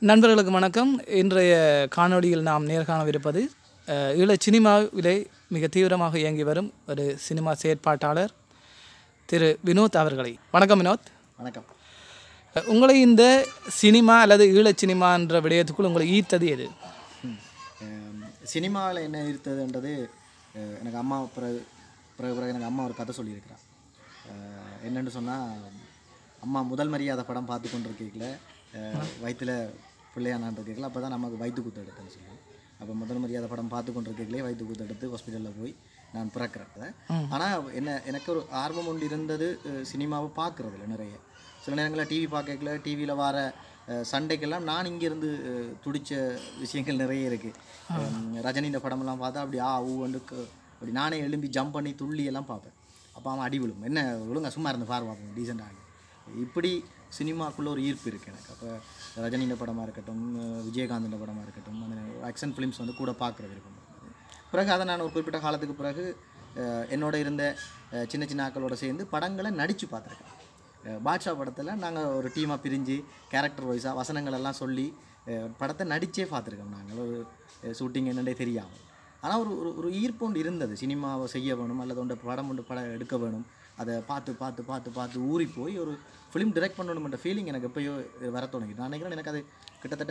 நண்பர்களுக்கு வணக்கம் இன்றைய காணொளியில் நாம் நேர்காணவிருப்பது அஹ், ஈழச் சினிமாவிலே மிக தீவிரமாக இயங்கி வரும் ஒரு சினிமா செயற்பாட்டாளர் திரு வினோத் அவர்களை வணக்கம் வினோத் வணக்கம் அஹ், உங்களை இந்த சினிமா அல்லது ஈழச் சினிமா என்ற விடயத்துக்குள் உங்களை ஈர்த்தது எது சினிமாவில் என்ன ஈர்த்ததுன்றது அஹ், எனக்கு அம்மா பிறகு பிறகு பிறகு எனக்கு அம்மா ஒரு கதை சொல்லியிருக்கிறான் அஹ், என்னன்னு சொன்னால் அம்மா முதல் மரியாதை படம் பார்த்து கொண்டிருக்கீங்கள வயிற்றில் பிள்ளையானான் இருக்கீங்களா அப்போ தான் நமக்கு வயிற்று குத்து எடுத்தேன்னு சொல்லி அப்போ முதல் மரியாதை படம் பார்த்து கொண்டிருக்கீங்களே வயிற்று குத்து எடுத்து ஹாஸ்பிட்டலில் போய் நான் பிறக்கிறப்ப ஆனால் என்ன எனக்கு ஒரு ஆர்வம் ஒன்று இருந்தது அஹ், சினிமாவை பார்க்குறதுல நிறைய சில நேரங்களில் டிவி பார்க்கல டிவியில் வர அஹ், சண்டைக்கெல்லாம் நான் இங்கேருந்து துடித்த விஷயங்கள் நிறைய இருக்குது ரஜினிஇந்த படமெல்லாம் பார்த்தா அப்படி ஆ ஊண்டு அப்படி நானே எழும்பி ஜம்ப் பண்ணி துள்ளி எல்லாம் பார்ப்பேன் அப்போ அவன் அடி விழும் என்ன ஒழுங்கா சும்மா இருந்து பாரு பார்ப்போம் டீசெண்டாக இப்படி சினிமாக்குள்ளே ஒரு ஈர்ப்பு இருக்குது எனக்கு அப்போ ரஜினிஇந்த படமாக இருக்கட்டும் அஹ், விஜயகாந்தின் படமாக இருக்கட்டும் அந்த ஆக்ஷன் ஃபிலிம்ஸ் வந்து கூட பார்க்குற விருப்பம் இருந்தது. பிறகு அதை நான் ஒரு குறிப்பிட்ட காலத்துக்கு பிறகு அஹ், என்னோட இருந்த அஹ், சின்ன சின்ன ஆக்களோட சேர்ந்து படங்களை நடித்து பார்த்துருக்கேன் அஹ் பாட்ஷா படத்தில் நாங்கள் ஒரு டீமாக பிரிஞ்சு கேரக்டர் வைஸாக வசனங்கள் எல்லாம் சொல்லி அஹ் படத்தை நடிச்சே பார்த்துருக்கோம் நாங்கள் ஒரு ஷூட்டிங் என்னண்டே தெரியாமல் ஆனால் ஒரு ஒரு ஒரு ஈர்ப்பு ஒன்று இருந்தது சினிமாவை செய்ய வேணும் அல்லது ஒன்று படம் ஒன்று படம் எடுக்க வேணும் அதை பார்த்து பார்த்து பார்த்து பார்த்து ஊறி போய் ஒரு ஃபிலிம் டிரெக்ட் பண்ணணுமென்ற ஃபீலிங் எனக்கு எப்பயோ வர தொடங்கிது நான் நினைக்கிறேன் எனக்கு அது கிட்டத்தட்ட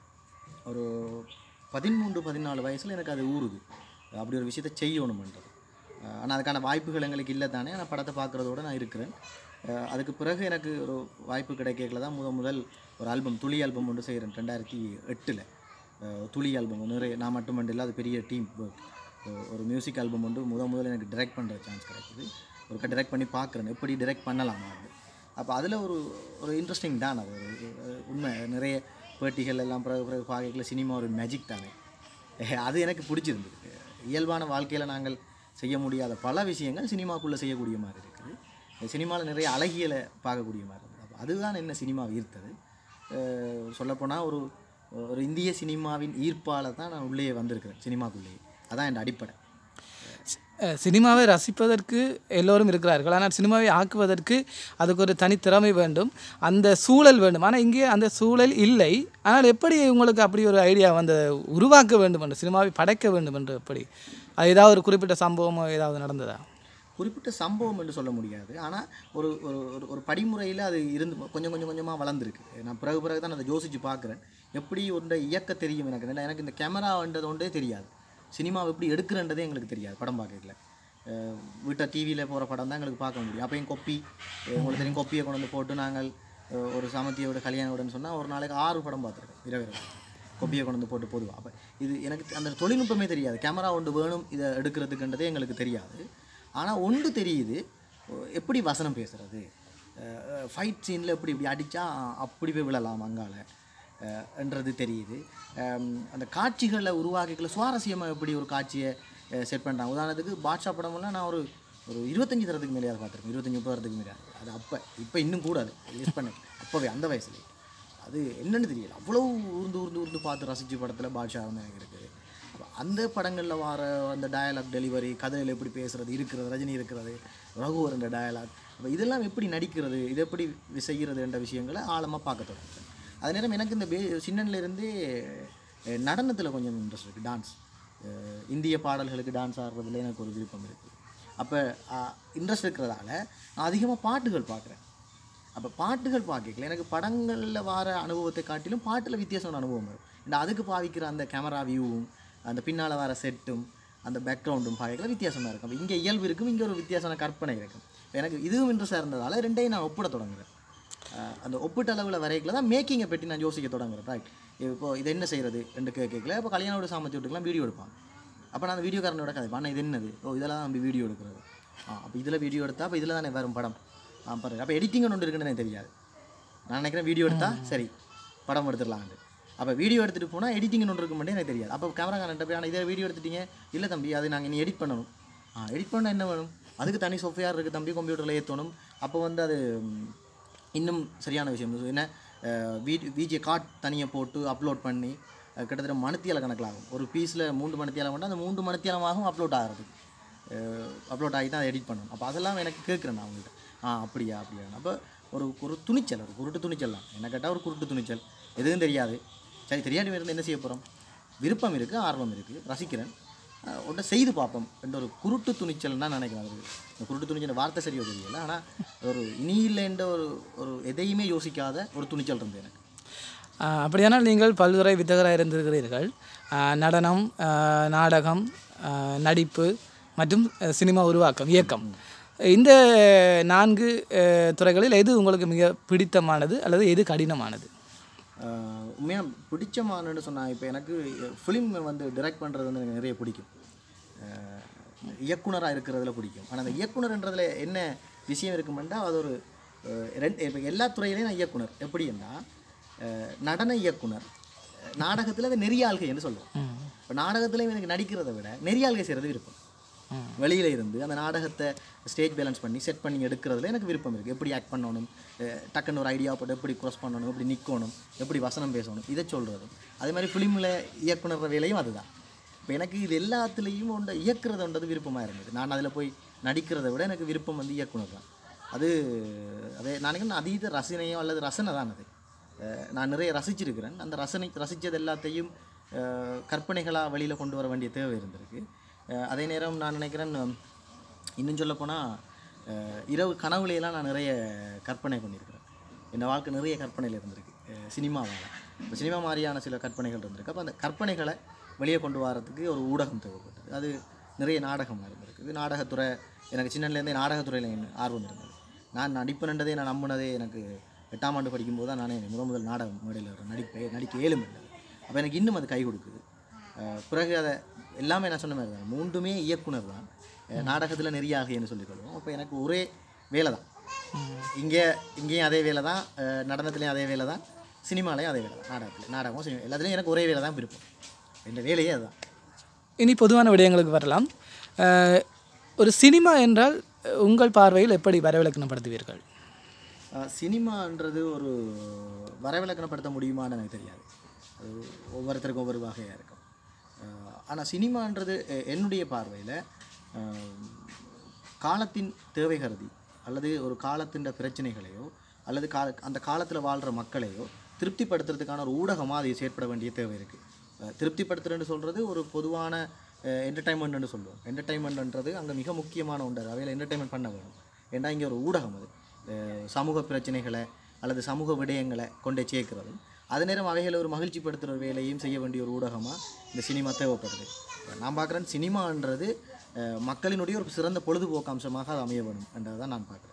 ஒரு பதிமூன்று பதினாலு வயசில் எனக்கு அது ஊறுது அப்படி ஒரு விஷயத்தை செய்யணுமென்றது ஆனால் அதுக்கான வாய்ப்புகள் எங்களுக்கு இல்லை தானே ஆனால் படத்தை பார்க்குறதோட நான் இருக்கிறேன் அஹ் அதுக்கு பிறகு எனக்கு ஒரு வாய்ப்பு கிடைக்கல தான் முதல் முதல் ஒரு ஆல்பம் துளி ஆல்பம் ஒன்று செய்கிறேன் ரெண்டாயிரத்தி எட்டில் துளி ஆல்பம் நிறைய நான் மட்டுமண்டு இல்லை அது பெரிய டீம் ஒர்க் ஒரு மியூசிக் ஆல்பம் ஒன்று முத முதல்ல எனக்கு டிரெக்ட் பண்ணுற சான்ஸ் கிடைக்குது ஒருக்கா டிரெக்ட் பண்ணி பார்க்குறேன் எப்படி டிரெக்ட் பண்ணலாம் அது அப்போ அதில் ஒரு ஒரு இன்ட்ரெஸ்டிங் தான் அது ஒரு ஒரு உண்மை நிறைய பேட்டிகள் எல்லாம் பிறகு பிறகு பார்க்கல சினிமா ஒரு மேஜிக் தானே அது எனக்கு பிடிச்சிருந்தது இயல்பான வாழ்க்கையில் நாங்கள் செய்ய முடியாத பல விஷயங்கள் சினிமாக்குள்ளே செய்யக்கூடிய மாதிரி இருக்குது சினிமாவில் நிறைய அழகியலை பார்க்கக்கூடிய மாதிரி இருந்தது அப்போ அதுதான் என்ன சினிமா ஈர்த்தது அஹ் சொல்லப்போனால் ஒரு ஒரு இந்திய சினிமாவின் ஈர்ப்பால் தான் நான் உள்ளே வந்திருக்கிறேன் சினிமாக்குள்ளேயே அதான் என் அடிப்படை அஹ், சினிமாவை ரசிப்பதற்கு எல்லோரும் இருக்கிறார்கள் ஆனால் சினிமாவை ஆக்குவதற்கு அதுக்கு ஒரு தனித்திறமை வேண்டும் அந்த சூழல் வேண்டும் ஆனால் இங்கே அந்த சூழல் இல்லை ஆனால் எப்படி உங்களுக்கு அப்படி ஒரு ஐடியா வந்து உருவாக்க வேண்டும் என்று சினிமாவை படைக்க வேண்டும் என்று எப்படி அது ஏதாவது ஒரு குறிப்பிட்ட சம்பவமோ ஏதாவது நடந்ததா குறிப்பிட்ட சம்பவம் என்று சொல்ல முடியாது ஆனால் ஒரு ஒரு ஒரு ஒரு படிமுறையில் அது இருந்து கொஞ்சம் கொஞ்சம் கொஞ்சமாக வளர்ந்துருக்கு நான் பிறகு பிறகு தான் அதை யோசித்து பார்க்குறேன் எப்படி ஒன்றை இயக்க தெரியும் எனக்கு ஏன்னா எனக்கு இந்த கேமரான்றது ஒன்றே தெரியாது சினிமா எப்படி எடுக்கிறன்றதே எங்களுக்கு தெரியாது படம் பார்க்கல வீட்டை டிவியில் போகிற படம் தான் எங்களுக்கு பார்க்க முடியும் அப்போ கொப்பி அஹ் உங்களுக்கு தெரியும் கொப்பியை கொண்டு வந்து போட்டு நாங்கள் அஹ் ஒரு சாமத்தியோட கல்யாணோடன்னு சொன்னால் ஒரு நாளைக்கு ஆறு படம் பார்த்துருக்கேன் இரவு இரவு கொப்பியை கொண்டு வந்து போட்டு போடுவோம் அப்போ இது எனக்கு அந்த தொழில்நுட்பமே தெரியாது கேமரா ஒன்று வேணும் இதை எடுக்கிறதுக்குன்றதே எங்களுக்கு தெரியாது ஆனால் ஒன்று தெரியுது எப்படி வசனம் பேசுறது ஃபைட் சீனில் எப்படி இப்படி அடித்தா அப்படி போய் விழலாம் அங்கால அஹ், என்றது தெரியுது அம், அந்த காட்சிகளை உருவாக்கிக்கல சுவாரஸ்யமாக எப்படி ஒரு காட்சியை செட் பண்ணுறாங்க உதாரணத்துக்கு பாட்ஷா படமெல்லாம் நான் ஒரு ஒரு இருபத்தஞ்சி தரத்துக்கு மேலேயாவது பார்த்துருக்கேன் இருபத்தஞ்சி முப்பது தரத்துக்கு மேலே அது அப்போ இப்போ இன்னும் கூட அது யூஸ் பண்ண அப்போவே அந்த வயசுலேயே அது என்னன்னு தெரியல அவ்வளோ ஊர்ந்து ஊர்ந்து ஊர்ந்து பார்த்து ரசித்த படத்தில் பாட்ஷா வந்து எனக்கு இருக்குது அப்ப அந்த படங்களில் வர அந்த டயலாக் டெலிவரி கதையில் எப்படி பேசுறது இருக்கிறது ரஜினி இருக்கிறது ரகுவரன் டயலாக் அப்போ இதெல்லாம் எப்படி நடிக்கிறது இது எப்படி செய்கிறது என்ற விஷயங்களை ஆழமாக பார்க்க தொடங்குறேன் அதே நேரம் எனக்கு இந்த பே சின்னன்லேருந்தே நடனத்தில் கொஞ்சம் இன்ட்ரெஸ்ட் இருக்குது டான்ஸ் இந்திய பாடல்களுக்கு டான்ஸ் ஆடுறதுல எனக்கு ஒரு விருப்பம் இருக்குது அப்போ இன்ட்ரெஸ்ட் இருக்கிறதால நான் அதிகமாக பாட்டுகள் பார்க்குறேன் அப்போ பாட்டுகள் பார்க்கல எனக்கு படங்களில் வர அனுபவத்தை காட்டிலும் பாட்டில் வித்தியாசமான அனுபவம் வரும் இந்த அதுக்கு பாவிக்கிற அந்த கேமரா வியூவும் அந்த பின்னால் வர செட்டும் அந்த பேக்ரவுண்டும் பார்க்கல வித்தியாசமாக இருக்கும் அப்போ இங்கே இயல்பு இருக்கும் இங்கே ஒரு வித்தியாசமான கற்பனை இருக்கும் எனக்கு இதுவும் இன்ட்ரெஸ்டாக இருந்ததால் ரெண்டையும் நான் ஒப்பிட தொடங்குறேன் அஹ் அந்த ஒப்பிட்ட அளவில் வரைக்கல தான் மேக்கிங்கை பற்றி நான் யோசிக்க தொடங்குறேன் ரைட் இப்போ இது என்ன செய்கிறது ரெண்டு கேட்கல இப்போ கல்யாணோட சாமத்தி விட்டுக்கலாம் வீடியோ எடுப்பாங்க அப்போ நான் அந்த வீடியோக்காரனோட கதை பண்ண இது என்னது ஓ இதெல்லாம் நம்ம வீடியோ எடுக்கிறது ஆ அப்போ இதில் வீடியோ எடுத்தா அப்போ இதில் தானே வரும் படம் ஆ பாருங்க அப்போ எடிட்டிங் ஒன்று இருக்குன்னு எனக்கு தெரியாது நான் நினைக்கிறேன் வீடியோ எடுத்தா சரி படம் எடுத்துடலான்னு அப்போ வீடியோ எடுத்துகிட்டு போனால் எடிட்டிங் ஒன்று இருக்கும் மட்டும் எனக்கு தெரியாது அப்போ கேமராக்காரன்ட்ட போய் ஆனால் இதை வீடியோ எடுத்துட்டீங்க இல்லை தம்பி அது நாங்கள் இனி எடிட் பண்ணணும் ஆ எடிட் பண்ணால் என்ன வேணும் அதுக்கு தனி சாஃப்ட்வேர் இருக்குது தம்பி கம்ப்யூட்டரில் ஏற்றணும் அப்போ வந்து அது ம், இன்னும் சரியான விஷயம் என்ன வீ விஜே கார்ட் தனியாக போட்டு அப்லோட் பண்ணி அஹ், கிட்டத்தட்ட மணித்தியால கணக்கிலாகும் ஒரு பீஸில் மூன்று மணித்தியாலம் பண்ணால் அந்த மூன்று மணித்தியாலமாகவும் அப்லோட் ஆகிறது அப்லோட் ஆகி தான் அதை எடிட் பண்ணணும் அப்போ அதெல்லாம் எனக்கு கேட்குறேன் நான் அவங்கள்ட்ட ஆ அப்படியா அப்படியா அப்போ ஒரு ஒரு துணிச்சல் ஒரு குருட்டு துணிச்சல் தான் என்ன கேட்டால் ஒரு குருட்டு துணிச்சல் எதுவும் தெரியாது சரி தெரியாட்டி இருந்து என்ன செய்ய போகிறோம் விருப்பம் இருக்குது ஆர்வம் இருக்குது ரசிக்கிறேன் அஹ் ஒன்றை செய்து பார்ப்போம் என்ற ஒரு குருட்டு துணிச்சல் தான் நினைக்கிறேன் அது இந்த குருட்டு துணிச்சல் வார்த்தை சரியாக தெரியல ஆனால் ஒரு இனி இல்லைன்ற ஒரு ஒரு எதையுமே யோசிக்காத ஒரு துணிச்சல் இருந்தது எனக்கு ஆஹ் அப்படியானால் நீங்கள் பல்துறை வித்தகராக இருந்திருக்கிறீர்கள் ஆஹ் நடனம் ஆஹ் நாடகம் ஆஹ் நடிப்பு மற்றும் அஹ் சினிமா உருவாக்கம் இயக்கம் இந்த நான்கு அஹ் துறைகளில் எது உங்களுக்கு மிக பிடித்தமானது அல்லது எது கடினமானது உண்மையாக பிடிச்சமானன்னு சொன்னால் இப்போ எனக்கு ஃபிலிம் வந்து டைரக்ட் பண்ணுறது வந்து எனக்கு நிறைய பிடிக்கும் இயக்குனராக இருக்கிறதுல பிடிக்கும் ஆனால் அந்த இயக்குனர்ன்றதுல என்ன விஷயம் இருக்குமெண்டா அது ஒரு அஹ், ரெண்டு இப்போ எல்லா துறையிலையும் நான் இயக்குனர் எப்படின்னா அஹ், நடன இயக்குனர் நாடகத்தில் அது நெறியாள்கை என்று சொல்லுவோம் இப்போ நாடகத்துலையும் எனக்கு நடிக்கிறதை விட நெறியாள்கை செய்கிறது விருப்பம் வெளியில இருந்து அந்த நாடகத்தை ஸ்டேஜ் பேலன்ஸ் பண்ணி செட் பண்ணி எடுக்கிறதுல எனக்கு விருப்பம் இருக்குது எப்படி ஆக்ட் பண்ணணும் அஹ் டக்குன்னு ஒரு ஐடியா போட்டு எப்படி க்ராஸ் பண்ணணும் எப்படி நிற்கணும் எப்படி வசனம் பேசணும் இதை சொல்கிறது அதே மாதிரி ஃபிலிமில் இயக்குனர் வேலையும் அதுதான் இப்போ எனக்கு இது எல்லாத்துலேயும் ஒன்று இயக்குறதுன்றது விருப்பமாக இருந்தது நான் அதில் போய் நடிக்கிறதை விட எனக்கு விருப்பம் வந்து இயக்குனர் தான் அது அதே நான் நினைக்கிறேன் அதீத ரசனையோ அல்லது ரசனை தான் அது அஹ் நான் நிறைய ரசிச்சிருக்கிறேன் அந்த ரசனை ரசித்தது எல்லாத்தையும் கற்பனைகளாக வெளியில் கொண்டு வர வேண்டிய தேவை இருந்திருக்கு அஹ் அதே நேரம் நான் நினைக்கிறேன் உம், இன்னும் சொல்லப்போனால் இரவு கனவுலையெல்லாம் நான் நிறைய கற்பனை பண்ணியிருக்கிறேன் என் வாழ்க்கை நிறைய கற்பனையில் இருந்திருக்கு அஹ் சினிமாவால் இப்போ சினிமா மாதிரியான சில கற்பனைகள் இருந்திருக்கு அப்போ அந்த கற்பனைகளை வெளியே கொண்டு வரதுக்கு ஒரு ஊடகம் தேவைப்பட்டது அது நிறைய நாடகமாக இருந்திருக்கு நாடகத்துறை எனக்கு சின்னலேருந்தே நாடகத்துறையில் எனக்கு ஆர்வம் இருந்தது நான் நடிப்புனன்றதே நான் நம்பினதே எனக்கு எட்டாம் ஆண்டு படிக்கும்போது தான் நானே முதல் முதல் நாடகம் மேடையில் நடிப்பை நடிக்க ஏழும் அப்போ எனக்கு இன்னும் அது கை கொடுக்குது அஹ் பிறகு அதை எல்லாமே நான் சொன்ன மாதிரி தான் மூன்றுமே இயக்குனர் தான் நாடகத்தில் நெறியாகைன்னு சொல்லிக்கொள்வோம் அப்போ எனக்கு ஒரே வேலை தான் இங்கே இங்கேயும் அதே வேலை தான் அஹ் நடனத்துலேயும் அதே வேலை தான் சினிமாலையும் அதே வேலை தான் நாடகத்தில் நாடகம் சினிமா எல்லாத்துலேயும் எனக்கு ஒரே வேலை தான் விருப்பம் என் வேலையே அதுதான் இனி பொதுவான விடயங்களுக்கு வரலாம் அஹ் ஒரு சினிமா என்றால் அஹ் உங்கள் பார்வையில் எப்படி வரவிலக்கணப்படுத்துவீர்கள் அஹ் சினிமான்றது ஒரு வரவிலக்கணப்படுத்த முடியுமான்னு எனக்கு தெரியாது அது ஒவ்வொருத்தருக்கும் ஒவ்வொரு வகையாக இருக்கும் ஆனால் சினிமான்றது எ- என்னுடைய பார்வையில் காலத்தின் தேவை கருதி அல்லது ஒரு காலத்தின் பிரச்சனைகளையோ அல்லது கா அந்த காலத்தில் வாழ்கிற மக்களையோ திருப்திப்படுத்துறதுக்கான ஒரு ஊடகமாக அது செயற்பட வேண்டிய தேவை இருக்குது திருப்திப்படுத்துறேன்னு சொல்கிறது ஒரு பொதுவான என்டர்டைன்மெண்ட்னு சொல்லுவோம் என்டர்டைன்மெண்ட்ன்றது அங்கே மிக முக்கியமான ஒன்று அது அவையில் என்டர்டைன்மெண்ட் பண்ண வேணும் ஏன்னா இங்கே ஒரு ஊடகம் அது அஹ் சமூக பிரச்சனைகளை அல்லது சமூக விடயங்களை கொண்டே சேர்க்கிறதும் அதே நேரம் அவைகளை ஒரு மகிழ்ச்சிப்படுத்துகிற வேலையும் செய்ய வேண்டிய ஒரு ஊடகமாக இந்த சினிமா தேவைப்படுது இப்ப நான் பார்க்குறேன் சினிமான்றது அஹ் மக்களினுடைய ஒரு சிறந்த பொழுதுபோக்கு அம்சமாக அது அமைய வேணும் என்றதை தான் நான் பார்க்குறேன்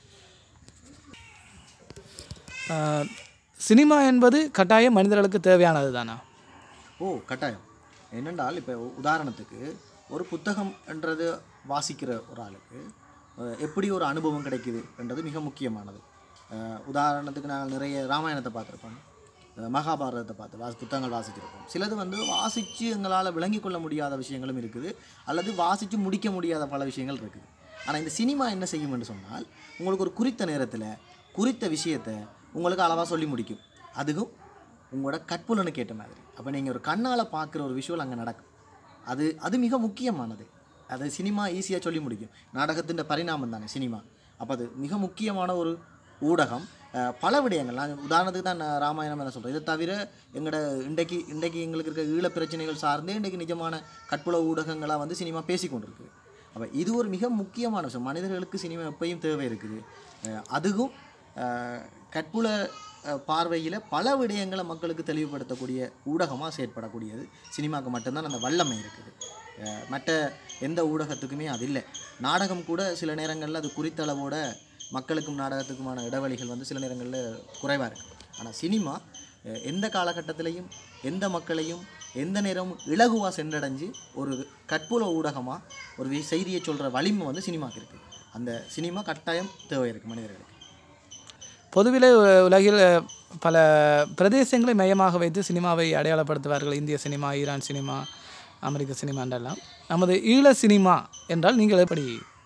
அஹ் சினிமா என்பது கட்டாயம் மனிதர்களுக்கு தேவையானது தானா ஓ கட்டாயம் என்னென்றால் இப்போ உதாரணத்துக்கு ஒரு புத்தகம் என்றது வாசிக்கிற ஒரு ஆளுக்கு அஹ், எப்படி ஒரு அனுபவம் கிடைக்குது என்றது மிக முக்கியமானது அஹ், உதாரணத்துக்கு நாங்கள் நிறைய ராமாயணத்தை பார்த்துருப்போம் அஹ், மகாபாரதத்தை பார்த்து வாசி புத்தகங்கள் வாசிச்சிருப்போம் சிலது வந்து வாசித்து எங்களால் விளங்கி கொள்ள முடியாத விஷயங்களும் இருக்குது அல்லது வாசித்து முடிக்க முடியாத பல விஷயங்கள் இருக்குது ஆனால் இந்த சினிமா என்ன செய்யும் என்று சொன்னால் உங்களுக்கு ஒரு குறித்த நேரத்தில் குறித்த விஷயத்தை உங்களுக்கு அளவாக சொல்லி முடிக்கும் அதுவும் உங்களோட கற்புலனுக்கு ஏற்ற மாதிரி அப்போ நீங்கள் ஒரு கண்ணால் பார்க்குற ஒரு விஷுவல் அங்கே நடக்கும் அது அது மிக முக்கியமானது அது சினிமா ஈஸியாக சொல்லி முடிக்கும் நாடகத்தின் பரிணாமம் தானே சினிமா அப்போ அது மிக முக்கியமான ஒரு ஊடகம் அஹ், பல விடயங்கள் நான் உதாரணத்துக்கு தான் நான் ராமாயணம் என்ன சொல்கிறேன் இதை தவிர எங்களோட இன்றைக்கு இன்றைக்கு எங்களுக்கு இருக்க ஈழ பிரச்சனைகள் சார்ந்தே இன்றைக்கு நிஜமான கற்புல ஊடகங்களாக வந்து சினிமா பேசி கொண்டிருக்கு அப்போ இது ஒரு மிக முக்கியமான விஷயம் மனிதர்களுக்கு சினிமா எப்பயும் தேவை இருக்குது அஹ், அதுவும் அஹ், கற்புல பார்வையில் பல விடயங்களை மக்களுக்கு தெளிவுபடுத்தக்கூடிய ஊடகமாக செயற்படக்கூடியது சினிமாவுக்கு மட்டும்தான் அந்த வல்லமை இருக்குது அஹ் மற்ற எந்த ஊடகத்துக்குமே அது இல்லை நாடகம் கூட சில நேரங்களில் அது குறித்த அளவோட மக்களுக்கும் நாடகத்துக்குமான இடைவெளிகள் வந்து சில நேரங்களில் குறைவாக இருக்கு ஆனால் சினிமா அஹ் எந்த காலகட்டத்திலையும் எந்த மக்களையும் எந்த நேரமும் இலகுவாக சென்றடைஞ்சு ஒரு கற்புல ஊடகமாக ஒரு வி- செய்தியை சொல்கிற வலிமை வந்து சினிமாக்கு இருக்குது அந்த சினிமா கட்டாயம் தேவை இருக்குது மனிதர்களுக்கு பொதுவிலே உ- உலகில் அஹ், பல பிரதேசங்களை மையமாக வைத்து சினிமாவை அடையாளப்படுத்துவார்கள் இந்திய சினிமா ஈரான் சினிமா அமெரிக்க சினிமா என்றெல்லாம் நமது ஈழ சினிமா என்றால் நீங்கள் எப்படி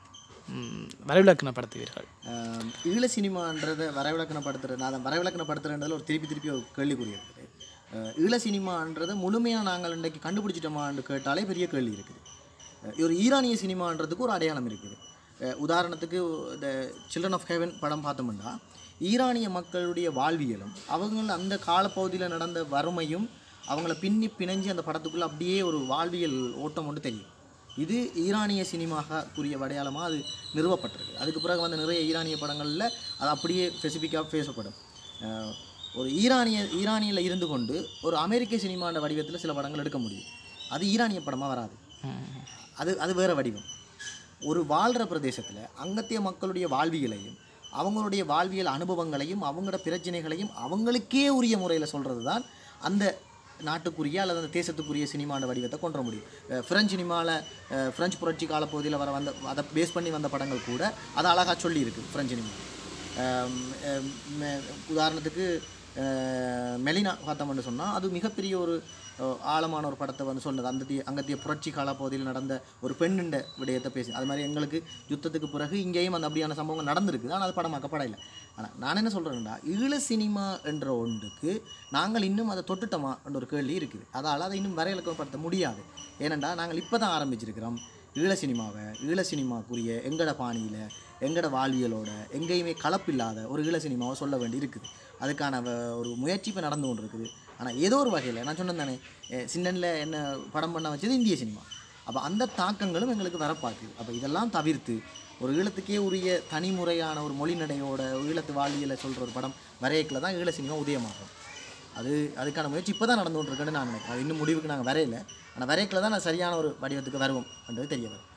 ம், வரைவிலக்கணப்படுத்துவீர்கள் ஆஹ் ஈழ சினிமான்றதை வரவிலக்கணப்படுத்துறது நான் அதை வரவிலக்கணப்படுத்துறதுல ஒரு திருப்பி திருப்பி ஒரு கேள்விக்குறி இருக்குது ஆஹ் ஈழ சினிமான்றதை முழுமையாக நாங்கள் இன்றைக்கு கண்டுபிடிச்சிட்டோமான்னு கேட்டாலே பெரிய கேள்வி இருக்குது ஆஹ் ஒரு ஈரானிய சினிமான்றதுக்கு ஒரு அடையாளம் இருக்குது ஆஹ் உதாரணத்துக்கு இந்த சில்ட்ரன் ஆஃப் ஹெவன் படம் பார்த்தோம்னா ஈரானிய மக்களுடைய வாழ்வியலும் அவங்க அந்த காலப்பகுதியில் நடந்த வறுமையும் அவங்கள பின்னி பிணைஞ்சு அந்த படத்துக்குள்ளே அப்படியே ஒரு வாழ்வியல் ஓட்டம் ஒன்று தெரியும் இது ஈரானிய சினிமாக்குரிய அடையாளமாக அது நிறுவப்பட்டிருக்கு அதுக்கு பிறகு வந்து நிறைய ஈரானிய படங்களில் அது அப்படியே ஸ்பெசிஃபிக்காக பேசப்படும் அஹ் ஒரு ஈரானிய ஈரானியில் இருந்து கொண்டு ஒரு அமெரிக்க சினிமாண்ட வடிவத்தில் சில படங்கள் எடுக்க முடியும் அது ஈரானிய படமாக வராது அது அது வேறு வடிவம் ஒரு வாழ்கிற பிரதேசத்தில் அங்கத்திய மக்களுடைய வாழ்வியலையும் அவங்களுடைய வாழ்வியல் அனுபவங்களையும் அவங்களோட பிரச்சனைகளையும் அவங்களுக்கே உரிய முறையில் சொல்கிறது தான் அந்த நாட்டுக்குரிய அல்லது அந்த தேசத்துக்குரிய சினிமான வடிவத்தை கொண்டு வர முடியும் அஹ் பிரெஞ்சு சினிமாவில் பிரெஞ்சு புரட்சி காலப்பகுதியில் வர வந்த அதை பேஸ் பண்ணி வந்த படங்கள் கூட அதை அழகாக சொல்லியிருக்கு பிரெஞ்சு சினிமா ஆம், ஆம், மெ- உதாரணத்துக்கு அஹ், மெலினா பார்த்தோம்னு சொன்னால் அது மிகப்பெரிய ஒரு அஹ், ஆழமான ஒரு படத்தை வந்து சொன்னது அந்த அங்கத்திய புரட்சி காலப்பகுதியில் நடந்த ஒரு பெண்ணுண்ட விடயத்தை பேசி அது மாதிரி எங்களுக்கு யுத்தத்துக்கு பிறகு இங்கேயும் அந்த அப்படியான சம்பவங்கள் நடந்திருக்கு ஆனால் அது படமாக்கப்படலை ஆனால் நான் என்ன சொல்கிறேன்டா ஈழ சினிமா என்ற ஒன்றுக்கு நாங்கள் இன்னும் அதை தொட்டுட்டோமா என்ற ஒரு கேள்வி இருக்குது அதால் அதை இன்னும் வரையறுக்கப்படுத்த முடியாது ஏனெண்டா நாங்கள் இப்போ தான் ஆரம்பிச்சிருக்கிறோம் ஈழ சினிமாவை ஈழ சினிமாக்குரிய எங்கட பாணியில் எங்கட வாழ்வியலோட எங்கேயுமே கலப்பில்லாத ஒரு ஈழ சினிமாவை சொல்ல வேண்டி இருக்குது அதுக்கான வ- ஒரு முயற்சி இப்போ நடந்து கொண்டு இருக்குது ஆனால் ஏதோ ஒரு வகையில் நான் சொன்னேன் தானே சின்னனில் என்ன படம் பண்ண வச்சது இந்திய சினிமா அப்போ அந்த தாக்கங்களும் எங்களுக்கு வரப்பாக்குது அப்போ இதெல்லாம் தவிர்த்து ஒரு ஈழத்துக்கே உரிய தனிமுறையான ஒரு மொழி நடையோட ஒரு ஈழத்து வாழ்வியலை சொல்கிற ஒரு படம் வரையக்கில் தான் ஈழ சினிமா உதயமாகும் அது அதுக்கான முயற்சி இப்போ தான் நடந்து கொண்டிருக்குன்னு நான் நினைக்கிறேன் அது இன்னும் முடிவுக்கு நாங்கள் வரையல ஆனால் வரையக்கில் தான் நான் சரியான ஒரு வடிவத்துக்கு வருவோம் என்றது தெரிய வரும்